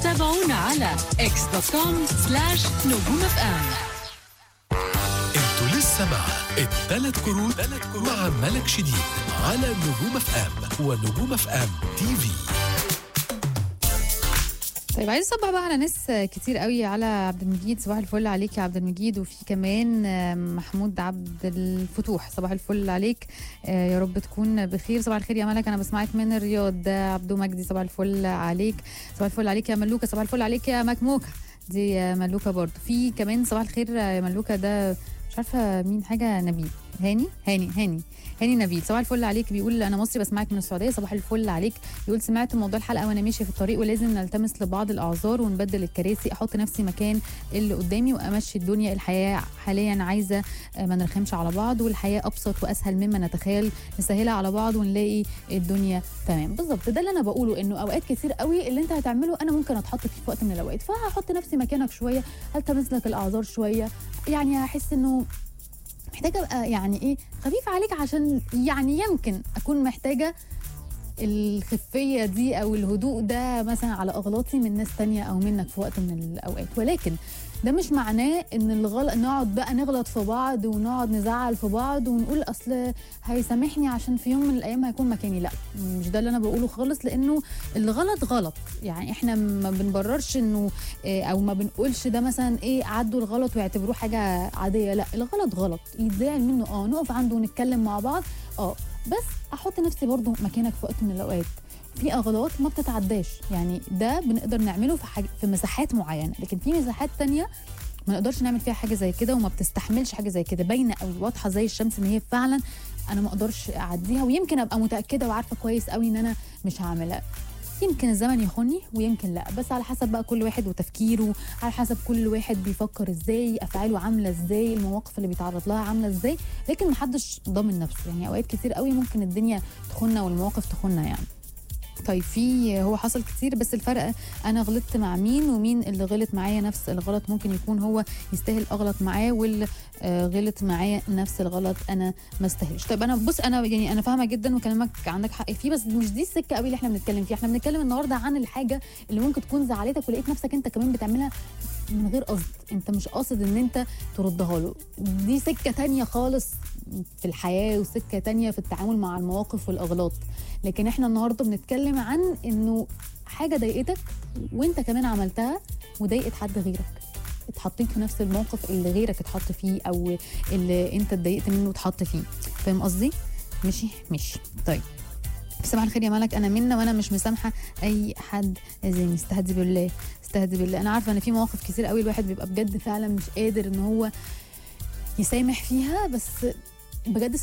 تابعونا على اكس دوت كوم سلاش نجوم اف ام انتوا لسه مع الثلاث كروت مع ملك شديد على نجوم اف ام ونجوم اف ام تي في طيب عايز اصبح بقى على ناس كتير قوي على عبد المجيد صباح الفل عليك يا عبد المجيد وفي كمان محمود عبد الفتوح صباح الفل عليك آه، يا رب تكون بخير صباح الخير يا ملك انا بسمعك من الرياض ده عبدو مجدي صباح الفل عليك صباح الفل عليك يا ملوكه صباح الفل عليك يا مكموكه دي يا ملوكه برضو في كمان صباح الخير يا ملوكه ده مش عارفه مين حاجه نبيل هاني هاني هاني هاني نبيل صباح الفل عليك بيقول انا مصري بسمعك من السعوديه صباح الفل عليك بيقول سمعت موضوع الحلقه وانا ماشي في الطريق ولازم نلتمس لبعض الاعذار ونبدل الكراسي احط نفسي مكان اللي قدامي وامشي الدنيا الحياه حاليا عايزه آه، ما نرخمش على بعض والحياه ابسط واسهل مما نتخيل نسهلها على بعض ونلاقي الدنيا تمام بالظبط ده اللي انا بقوله انه اوقات كتير قوي اللي انت هتعمله انا ممكن اتحط فيه في وقت من الاوقات فهحط نفسي مكانك شويه التمس لك الاعذار شويه يعني هحس انه محتاجه ابقى يعني ايه خفيف عليك عشان يعني يمكن اكون محتاجه الخفيه دي او الهدوء ده مثلا على اغلاطي من ناس تانية او منك في وقت من الاوقات ولكن ده مش معناه ان الغلط نقعد بقى نغلط في بعض ونقعد نزعل في بعض ونقول اصل هيسامحني عشان في يوم من الايام هيكون مكاني لا مش ده اللي انا بقوله خالص لانه الغلط غلط يعني احنا ما بنبررش انه إيه، او ما بنقولش ده مثلا ايه عدوا الغلط ويعتبروه حاجه عاديه لا الغلط غلط يتزعل منه اه نقف عنده ونتكلم مع بعض اه بس احط نفسي برضو مكانك في وقت من الاوقات في اغلاط ما بتتعداش يعني ده بنقدر نعمله في حاجة في مساحات معينه لكن في مساحات تانية ما نقدرش نعمل فيها حاجه زي كده وما بتستحملش حاجه زي كده باينه قوي واضحه زي الشمس ان هي فعلا انا ما اقدرش اعديها ويمكن ابقى متاكده وعارفه كويس قوي ان انا مش هعملها يمكن الزمن يخوني ويمكن لا بس على حسب بقى كل واحد وتفكيره على حسب كل واحد بيفكر ازاي افعاله عامله ازاي المواقف اللي بيتعرض لها عامله ازاي لكن محدش ضامن نفسه يعني اوقات كتير قوي ممكن الدنيا تخوننا والمواقف تخوننا يعني طيب في هو حصل كتير بس الفرق انا غلطت مع مين ومين اللي غلط معايا نفس الغلط ممكن يكون هو يستاهل اغلط معاه واللي آه، غلط معايا نفس الغلط انا ما استاهلش طيب انا بص انا يعني انا فاهمه جدا وكلامك عندك حق فيه بس مش دي السكه قوي اللي احنا بنتكلم فيها احنا بنتكلم النهارده عن الحاجه اللي ممكن تكون زعلتك ولقيت نفسك انت كمان بتعملها من غير قصد انت مش قاصد ان انت تردها له دي سكه تانية خالص في الحياه وسكه تانية في التعامل مع المواقف والاغلاط لكن احنا النهارده بنتكلم عن انه حاجه ضايقتك وانت كمان عملتها وضايقت حد غيرك اتحطيت في نفس الموقف اللي غيرك اتحط فيه او اللي انت اتضايقت منه اتحط فيه فاهم قصدي ماشي ماشي طيب صباح الخير يا ملك انا منا وانا مش مسامحه اي حد اذاني استهدي بالله استهدي بالله انا عارفه ان في مواقف كتير قوي الواحد بيبقى بجد فعلا مش قادر ان هو يسامح فيها بس بجد